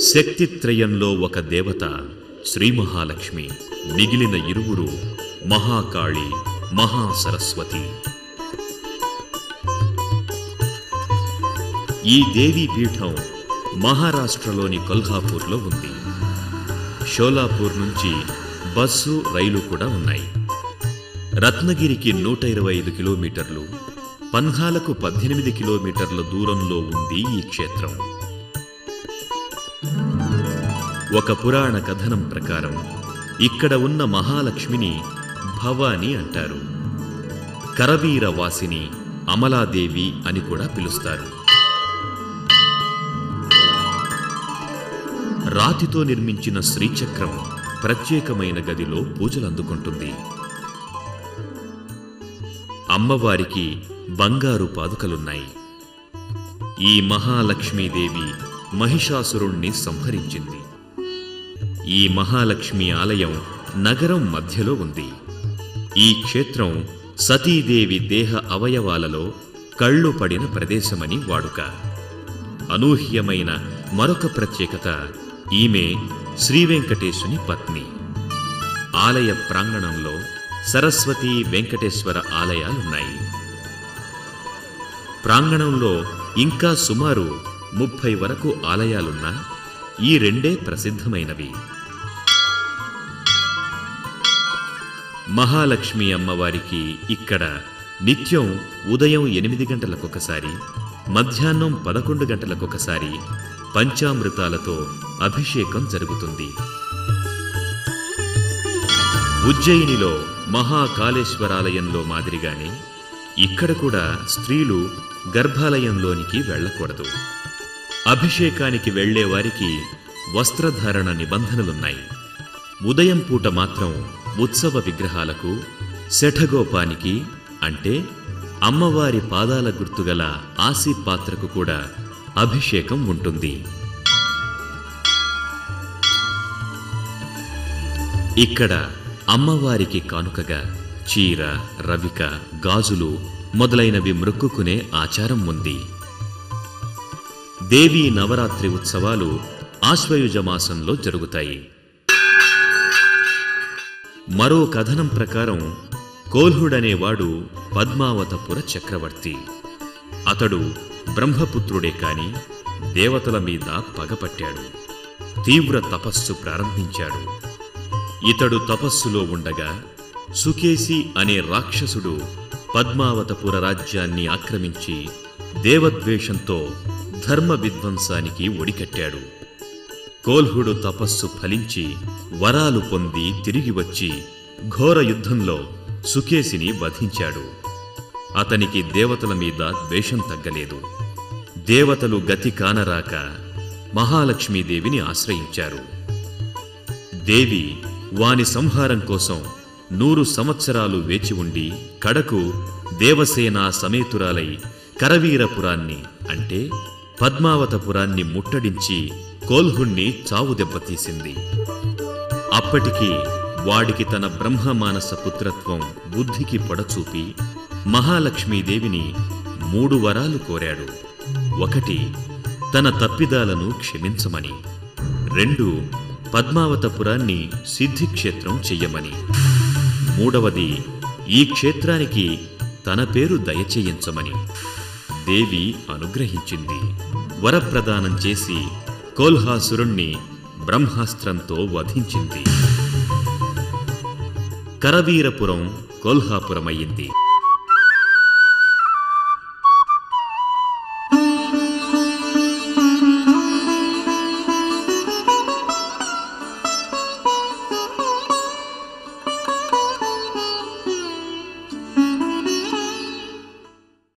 శక్తిత్రయంలో ఒక దేవత శ్రీ మహాలక్ష్మి మిగిలిన ఇరువురు మహాకాళి మహాసరస్వతి ఈ దేవీ పీఠం మహారాష్ట్రలోని కొల్హాపూర్లో ఉంది షోలాపూర్ నుంచి బస్సు రైలు కూడా ఉన్నాయి రత్నగిరికి నూట ఇరవై ఐదు కిలోమీటర్లు పన్హాలకు పద్దెనిమిది కిలోమీటర్ల దూరంలో ఉంది ఈ క్షేత్రం ఒక పురాణ కథనం ప్రకారం ఇక్కడ ఉన్న మహాలక్ష్మిని భవాని అంటారు కరవీర వాసిని అమలాదేవి అని కూడా పిలుస్తారు రాతితో నిర్మించిన శ్రీచక్రం ప్రత్యేకమైన గదిలో పూజలు అందుకుంటుంది అమ్మవారికి బంగారు పాదుకలున్నాయి ఈ మహాలక్ష్మీదేవి మహిషాసురుణ్ణి సంహరించింది ఈ మహాలక్ష్మి ఆలయం నగరం మధ్యలో ఉంది ఈ క్షేత్రం సతీదేవి దేహ అవయవాలలో కళ్ళు పడిన ప్రదేశమని వాడుక అనూహ్యమైన మరొక ప్రత్యేకత ఈమె శ్రీవెంకటేశుని పత్ని ఆలయ ప్రాంగణంలో సరస్వతి వెంకటేశ్వర ఆలయాలున్నాయి ప్రాంగణంలో ఇంకా సుమారు ముప్పై వరకు ఆలయాలున్నా ఈ రెండే ప్రసిద్ధమైనవి మహాలక్ష్మి అమ్మవారికి ఇక్కడ నిత్యం ఉదయం ఎనిమిది గంటలకొకసారి మధ్యాహ్నం పదకొండు గంటలకొకసారి పంచామృతాలతో అభిషేకం జరుగుతుంది ఉజ్జయినిలో మహాకాళేశ్వరాలయంలో మాదిరిగానే ఇక్కడ కూడా స్త్రీలు గర్భాలయంలోనికి వెళ్ళకూడదు అభిషేకానికి వెళ్లే వారికి వస్త్రధారణ నిబంధనలున్నాయి ఉదయం పూట మాత్రం ఉత్సవ విగ్రహాలకు శఠగోపానికి అంటే అమ్మవారి పాదాల గుర్తుగల ఆసి పాత్రకు కూడా అభిషేకం ఉంటుంది ఇక్కడ అమ్మవారికి కానుకగా చీర రవిక గాజులు మొదలైనవి మృక్కుకునే ఆచారం ఉంది దేవీ నవరాత్రి ఉత్సవాలు ఆశ్వయుజ మాసంలో జరుగుతాయి మరో కథనం ప్రకారం కోల్హుడనేవాడు పద్మావతపుర చక్రవర్తి అతడు బ్రహ్మపుత్రుడే కాని దేవతల మీద పగపట్టాడు తీవ్ర తపస్సు ప్రారంభించాడు ఇతడు తపస్సులో ఉండగా సుకేసి అనే రాక్షసుడు పద్మావతపుర రాజ్యాన్ని ఆక్రమించి దేవద్వేషంతో ధర్మ విధ్వంసానికి ఒడికట్టాడు కోల్హుడు తపస్సు ఫలించి వరాలు పొంది తిరిగి వచ్చి ఘోర యుద్ధంలో సుకేసిని వధించాడు అతనికి దేవతల మీద ద్వేషం తగ్గలేదు దేవతలు గతి కానరాక మహాలక్ష్మీదేవిని ఆశ్రయించారు దేవి వాని సంహారం కోసం నూరు సంవత్సరాలు వేచి ఉండి కడకు దేవసేన సమేతురాలై కరవీరపురాన్ని అంటే పద్మావతపురాన్ని ముట్టడించి కోల్హుణ్ణి చావు దెబ్బతీసింది అప్పటికి వాడికి తన బ్రహ్మమానస పుత్రత్వం బుద్ధికి పొడచూపి మహాలక్ష్మీదేవిని మూడు వరాలు కోరాడు ఒకటి తన తప్పిదాలను క్షమించమని రెండు పద్మావతపురాన్ని సిద్ధిక్షేత్రం చెయ్యమని మూడవది ఈ క్షేత్రానికి తన పేరు దయచేయించమని దేవి అనుగ్రహించింది వరప్రదానం చేసి కోల్హాసురుణ్ణి బ్రహ్మాస్త్రంతో వధించింది కరవీరపురం కోల్హాపురమయ్యింది